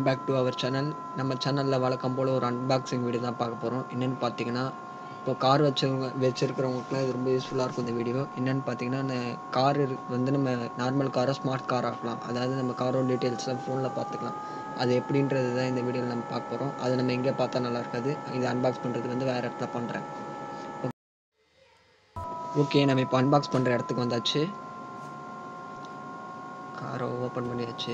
back to our channel நம்ம சேனலில் வழக்கம் போல் ஒரு அன்பாக்சிங் வீடியோ தான் பார்க்க போகிறோம் என்னென்னு பார்த்தீங்கன்னா இப்போ கார் வச்சவங்க வச்சுருக்கிறவங்களுக்குலாம் இது ரொம்ப யூஸ்ஃபுல்லாக இருக்கும் இந்த வீடியோ என்னென்னு பார்த்தீங்கன்னா அந்த கார் வந்து நம்ம நார்மல் காரை ஸ்மார்ட் கார் ஆக்கலாம் அதாவது நம்ம காரோட டீட்டெயில்ஸ்லாம் ஃபோனில் பார்த்துக்கலாம் அது எப்படின்றது தான் இந்த வீடியோவில் நம்ம பார்க்க போகிறோம் அதை நம்ம எங்கே பார்த்தா நல்லா இருக்காது இது அன்பாக்ஸ் பண்ணுறது வந்து வேறு இடத்துல பண்ணுறேன் ஓகே நம்ம இப்போ அன்பாக்ஸ் பண்ணுற இடத்துக்கு வந்தாச்சு காரை ஓப்பன் பண்ணியாச்சு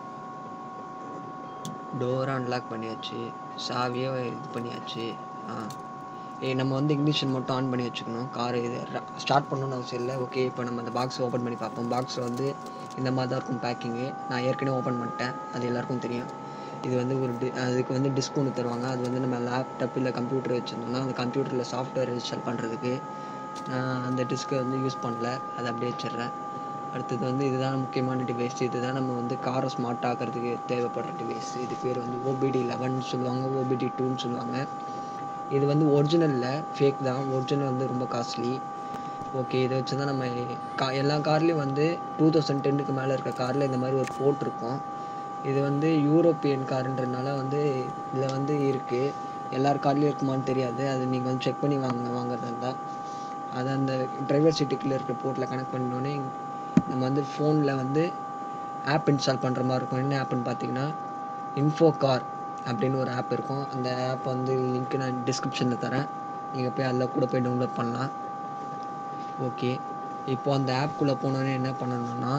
டோரை அன்லாக் பண்ணியாச்சு சாவியை இது பண்ணியாச்சு ஆ ஏ நம்ம வந்து இக்னிஷன் மட்டும் ஆன் பண்ணி வச்சுக்கணும் கார் இது ஸ்டார்ட் பண்ணணும்னு அவசியம் இல்லை ஓகே இப்போ நம்ம அந்த பாக்ஸ் ஓப்பன் பண்ணி பார்ப்போம் பாக்ஸில் வந்து இந்த மாதிரி தான் இருக்கும் பேக்கிங்கு நான் ஏற்கனவே ஓப்பன் பண்ணிட்டேன் அது எல்லாருக்கும் தெரியும் இது வந்து ஒரு டி அதுக்கு வந்து டிஸ்க் ஒன்று தருவாங்க அது வந்து நம்ம லேப்டாப் இல்லை கம்ப்யூட்டர் வச்சுருந்தோம்னா அந்த கம்ப்யூட்டரில் சாஃப்ட்வேர் இன்ஸ்டால் பண்ணுறதுக்கு அந்த டிஸ்க்கை வந்து யூஸ் பண்ணல அதை அப்படியே வச்சிடுறேன் அடுத்தது வந்து இதுதான் முக்கியமான டிவைஸ் இதுதான் நம்ம வந்து காரை ஸ்மார்ட் ஆக்கிறதுக்கு தேவைப்படுற டிவைஸ் இது பேர் வந்து ஓபிடி லெவன் சொல்லுவாங்க ஓபிடி டூன்னு சொல்லுவாங்க இது வந்து ஒரிஜினலில் ஃபேக் தான் ஒரிஜினல் வந்து ரொம்ப காஸ்ட்லி ஓகே இதை வச்சு தான் நம்ம கா எல்லா கார்லேயும் வந்து டூ தௌசண்ட் டென்னுக்கு மேலே இருக்க காரில் இந்த மாதிரி ஒரு போர்ட் இருக்கும் இது வந்து யூரோப்பியன் காருன்றதுனால வந்து இதில் வந்து இருக்குது எல்லார் கார்லேயும் இருக்குமான்னு தெரியாது அது நீங்கள் வந்து செக் பண்ணி வாங்க வாங்குறதா இருந்தால் அதை அந்த டிரைவர் சீட்டுக்குள்ளே இருக்கிற போர்ட்டில் கனெக்ட் பண்ணோடனே நம்ம வந்து ஃபோனில் வந்து ஆப் இன்ஸ்டால் பண்ணுற மாதிரி இருக்கும் என்ன ஆப்புன்னு பார்த்தீங்கன்னா இன்ஃபோ கார் அப்படின்னு ஒரு ஆப் இருக்கும் அந்த ஆப் வந்து லிங்க் நான் டிஸ்கிரிப்ஷனில் தரேன் நீங்கள் போய் அதில் கூட போய் டவுன்லோட் பண்ணலாம் ஓகே இப்போ அந்த ஆப்குள்ளே போனோன்னே என்ன பண்ணணும்னா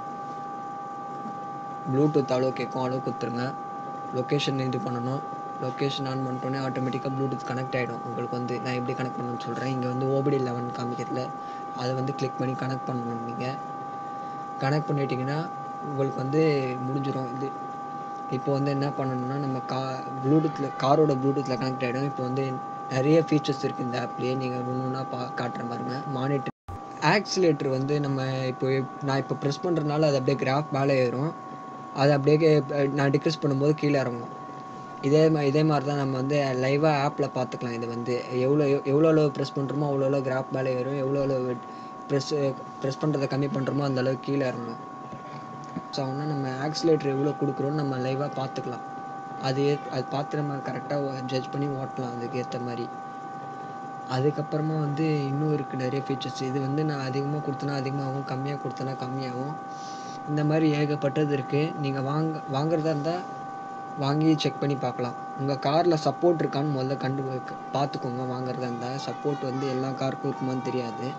ப்ளூடூத் அளவு கேட்கும் அளவு கொடுத்துருங்க லொக்கேஷன் இது பண்ணணும் லொக்கேஷன் ஆன் பண்ணிட்டோன்னே ஆட்டோமேட்டிக்காக ப்ளூடூத் கனெக்ட் ஆகிடும் உங்களுக்கு வந்து நான் எப்படி கனெக்ட் பண்ணணும்னு சொல்கிறேன் இங்கே வந்து ஓபிடி லெவன் காமிக்கிறதுல அதை வந்து கிளிக் பண்ணி கனெக்ட் பண்ணணும் நீங்கள் கனெக்ட் பண்ணிட்டீங்கன்னா உங்களுக்கு வந்து முடிஞ்சிடும் இது இப்போ வந்து என்ன பண்ணணும்னா நம்ம கா ப்ளூடூத்தில் காரோட ப்ளூடூத்தில் கனெக்ட் ஆகிடும் இப்போ வந்து நிறைய ஃபீச்சர்ஸ் இருக்குது இந்த ஆப்லேயே நீங்கள் ஒன்று ஒன்றா பா காட்டுற பாருங்க மானிட்டர் ஆக்சிலேட்டர் வந்து நம்ம இப்போ நான் இப்போ ப்ரெஸ் பண்ணுறதுனால அது அப்படியே கிராஃப் மேலே ஏறும் அது அப்படியே நான் டிக்ரீஸ் பண்ணும்போது கீழே இறங்கும் இதே மாதிரி இதே மாதிரி தான் நம்ம வந்து லைவாக ஆப்பில் பார்த்துக்கலாம் இது வந்து எவ்வளோ எவ்வளோ அளவு ப்ரெஸ் பண்ணுறோமோ அவ்வளோ அளவு கிராஃப் மேலே ஏறும் எவ்வளோ அளவு ப்ரெஸ் ப்ரெஸ் பண்ணுறதை கம்மி பண்ணுறோமோ அந்த அளவுக்கு கீழே இறங்கும் ஸோ அவனா நம்ம ஆக்சிலேட்டர் எவ்வளோ கொடுக்குறோன்னு நம்ம லைவாக பார்த்துக்கலாம் அது அது பார்த்து நம்ம கரெக்டாக ஜட்ஜ் பண்ணி ஓட்டலாம் அதுக்கு ஏற்ற மாதிரி அதுக்கப்புறமா வந்து இன்னும் இருக்குது நிறைய ஃபீச்சர்ஸ் இது வந்து நான் அதிகமாக கொடுத்தனா அதிகமாகவும் கம்மியாக கொடுத்தனா கம்மியாகும் இந்த மாதிரி ஏகப்பட்டது இருக்குது நீங்கள் வாங்க வாங்குறதா இருந்தால் வாங்கி செக் பண்ணி பார்க்கலாம் உங்கள் காரில் சப்போர்ட் இருக்கான்னு முதல்ல கண்டு பார்த்துக்கோங்க வாங்குறதா இருந்தால் சப்போர்ட் வந்து எல்லா காருக்கும் இருக்குமான்னு தெரியாது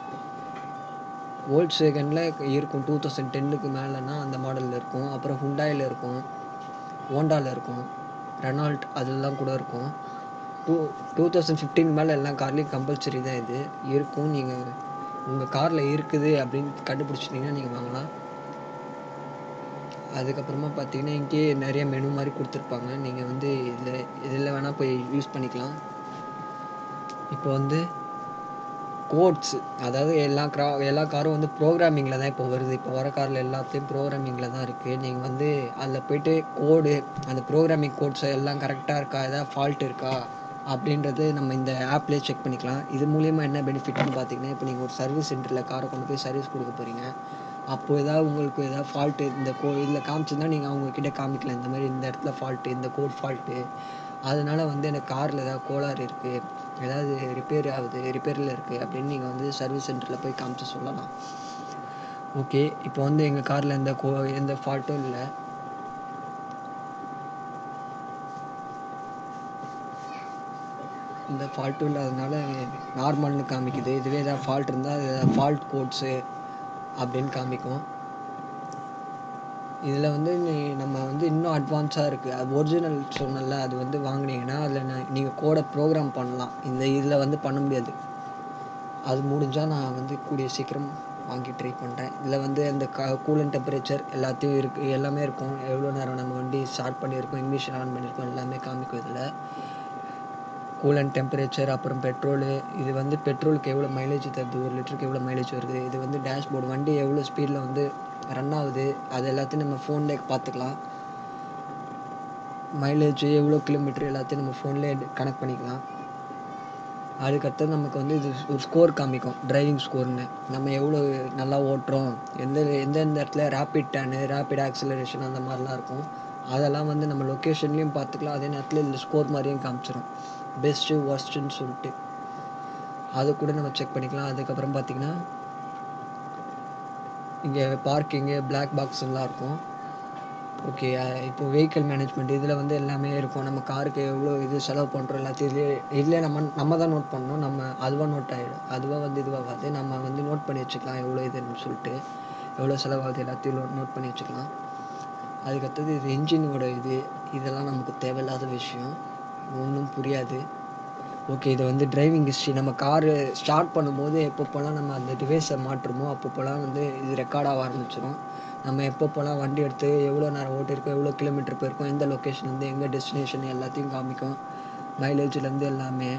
ஓல்ட் வேகனில் இருக்கும் டூ தௌசண்ட் டென்னுக்கு மேலேனா அந்த மாடலில் இருக்கும் அப்புறம் ஹுண்டாயில் இருக்கும் ஹோண்டாவில் இருக்கும் ரெனால்ட் அதெல்லாம் கூட இருக்கும் டூ டூ தௌசண்ட் ஃபிஃப்டீன் மேலே எல்லா கார்லேயும் கம்பல்சரி தான் இது இருக்கும் நீங்கள் உங்கள் காரில் இருக்குது அப்படின்னு கண்டுபிடிச்சிட்டிங்கன்னா நீங்கள் வாங்கலாம் அதுக்கப்புறமா பார்த்தீங்கன்னா இங்கேயே நிறைய மெனு மாதிரி கொடுத்துருப்பாங்க நீங்கள் வந்து இதில் இதில் வேணால் போய் யூஸ் பண்ணிக்கலாம் இப்போ வந்து கோட்ஸ் அதாவது எல்லா கா எல்லா காரும் வந்து ப்ரோக்ராமிங்கில் தான் இப்போ வருது இப்போ வர காரில் எல்லாத்தையும் ப்ரோக்ராமிங்கில் தான் இருக்குது நீங்கள் வந்து அதில் போய்ட்டு கோடு அந்த ப்ரோக்ராமிங் கோட்ஸ் எல்லாம் கரெக்டாக இருக்கா எதாவது ஃபால்ட் இருக்கா அப்படின்றது நம்ம இந்த ஆப்லேயே செக் பண்ணிக்கலாம் இது மூலிமா என்ன பெனிஃபிட்னு பார்த்தீங்கன்னா இப்போ நீங்கள் ஒரு சர்வீஸ் சென்டரில் காரை கொண்டு போய் சர்வீஸ் கொடுக்க போகிறீங்க அப்போது ஏதாவது உங்களுக்கு ஏதாவது ஃபால்ட்டு இந்த கோ இதில் காமிச்சிருந்தா நீங்கள் அவங்கக்கிட்ட காமிக்கலாம் இந்த மாதிரி இந்த இடத்துல ஃபால்ட்டு இந்த கோட் ஃபால்ட்டு அதனால் வந்து எனக்கு காரில் ஏதாவது கோளாறு இருக்குது ஏதாவது ரிப்பேர் ஆகுது ரிப்பேரில் இருக்குது அப்படின்னு நீங்கள் வந்து சர்வீஸ் சென்டரில் போய் காமிச்சு சொல்லலாம் ஓகே இப்போ வந்து எங்கள் காரில் எந்த கோ எந்த ஃபால்ட்டும் இல்லை இந்த ஃபால்ட்டும் இல்லாதனால நார்மல்னு காமிக்குது இதுவே ஏதாவது ஃபால்ட் இருந்தால் அது ஃபால்ட் கோட்ஸு அப்படின்னு காமிக்கும் இதில் வந்து நீ நம்ம வந்து இன்னும் அட்வான்ஸாக இருக்குது அது ஒரிஜினல் சொன்னல அது வந்து வாங்கினீங்கன்னா அதில் நீங்கள் கோடை ப்ரோக்ராம் பண்ணலாம் இந்த இதில் வந்து பண்ண முடியாது அது முடிஞ்சால் நான் வந்து கூடிய சீக்கிரம் வாங்கி ட்ரை பண்ணுறேன் இதில் வந்து அந்த க கூலன் டெம்பரேச்சர் எல்லாத்தையும் இருக்குது எல்லாமே இருக்கும் எவ்வளோ நேரம் நம்ம வண்டி ஸ்டார்ட் பண்ணியிருக்கோம் இங்கிலீஷில் ஆன் பண்ணியிருக்கோம் எல்லாமே காமிக்கும் இதில் கூலன் டெம்பரேச்சர் அப்புறம் பெட்ரோலு இது வந்து பெட்ரோலுக்கு எவ்வளோ மைலேஜ் தருது ஒரு லிட்டருக்கு எவ்வளோ மைலேஜ் வருது இது வந்து டேஷ்போர்டு வண்டி எவ்வளோ ஸ்பீடில் வந்து ரன் ஆகுது அது எல்லாத்தையும் நம்ம ஃபோன்லேயே பார்த்துக்கலாம் மைலேஜ் எவ்வளோ கிலோமீட்டர் எல்லாத்தையும் நம்ம ஃபோன்லேயே கனெக்ட் பண்ணிக்கலாம் அதுக்கடுத்து நமக்கு வந்து இது ஒரு ஸ்கோர் காமிக்கும் டிரைவிங் ஸ்கோர்னு நம்ம எவ்வளோ நல்லா ஓட்டுறோம் எந்த எந்தெந்த இடத்துல ரேப்பிட் டேனு ரேப்பிட் ஆக்சிலரேஷன் அந்த மாதிரிலாம் இருக்கும் அதெல்லாம் வந்து நம்ம லொக்கேஷன்லேயும் பார்த்துக்கலாம் அதே நேரத்தில் இதில் ஸ்கோர் மாதிரியும் காமிச்சிரும் பெஸ்ட்டு ஒர்ஸ்ட்டுன்னு சொல்லிட்டு அதை கூட நம்ம செக் பண்ணிக்கலாம் அதுக்கப்புறம் பார்த்தீங்கன்னா இங்கே பார்க்கிங்கு பிளாக் பாக்ஸுலாம் இருக்கும் ஓகே இப்போ வெஹிக்கிள் மேனேஜ்மெண்ட் இதில் வந்து எல்லாமே இருக்கும் நம்ம காருக்கு எவ்வளோ இது செலவு பண்ணுறோம் எல்லாத்தையும் இதுலேயே இதுலேயே நம்ம நம்ம தான் நோட் பண்ணணும் நம்ம அதுவாக நோட் ஆகிடும் அதுவாக வந்து இதுவாகாது நம்ம வந்து நோட் பண்ணி வச்சுக்கலாம் எவ்வளோ இதுன்னு சொல்லிட்டு எவ்வளோ செலவாகுது எல்லாத்தையும் நோட் பண்ணி வச்சுக்கலாம் அதுக்கடுத்தது இது என்ஜினோட இது இதெல்லாம் நமக்கு தேவையில்லாத விஷயம் ஒன்றும் புரியாது ஓகே இது வந்து டிரைவிங் ஹிஸ்ட்ரி நம்ம காரு ஸ்டார்ட் பண்ணும்போது எப்பப்போலாம் நம்ம அந்த டிவைஸை மாற்றுமோ அப்பப்போலாம் வந்து இது ரெக்கார்ட் ஆக ஆரம்பிச்சிடும் நம்ம எப்பப்போலாம் வண்டி எடுத்து எவ்வளோ நேரம் ஓட்டியிருக்கோம் எவ்வளோ கிலோமீட்டர் போயிருக்கோம் எந்த லொக்கேஷன்லேருந்து எங்கே டெஸ்டினேஷன் எல்லாத்தையும் காமிக்கும் மைலேஜ்லேருந்து எல்லாமே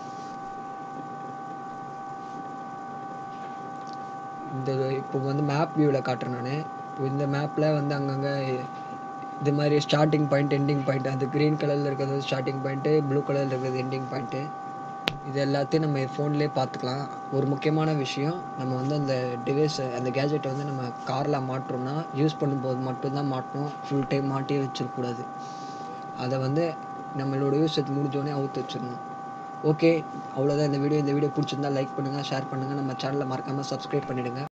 இந்த இப்போ வந்து மேப் வியூவில் காட்டுறேன் நான் இப்போ இந்த மேப்பில் வந்து அங்கங்கே இது மாதிரி ஸ்டார்டிங் பாயிண்ட் எண்டிங் பாயிண்ட் அது க்ரீன் கலரில் இருக்கிறது ஸ்டார்டிங் பாயிண்ட்டு ப்ளூ கலரில் இருக்கிறது எண்டிங் பாயிண்ட்டு இது எல்லாத்தையும் நம்ம ஃபோன்லேயே பார்த்துக்கலாம் ஒரு முக்கியமான விஷயம் நம்ம வந்து அந்த டிவைஸை அந்த கேஜெட்டை வந்து நம்ம காரில் மாட்டுறோம்னா யூஸ் பண்ணும்போது மட்டும்தான் மாட்டணும் ஃபுல் டைம் மாட்டியே வச்சிடக்கூடாது அதை வந்து நம்மளோட யூஸ் முடிஞ்சோடனே அவுத்து வச்சிடணும் ஓகே அவ்வளோதான் இந்த வீடியோ இந்த வீடியோ பிடிச்சிருந்தா லைக் பண்ணுங்கள் ஷேர் பண்ணுங்கள் நம்ம சேனலை மறக்காமல் சப்ஸ்கிரைப் பண்ணிவிடுங்க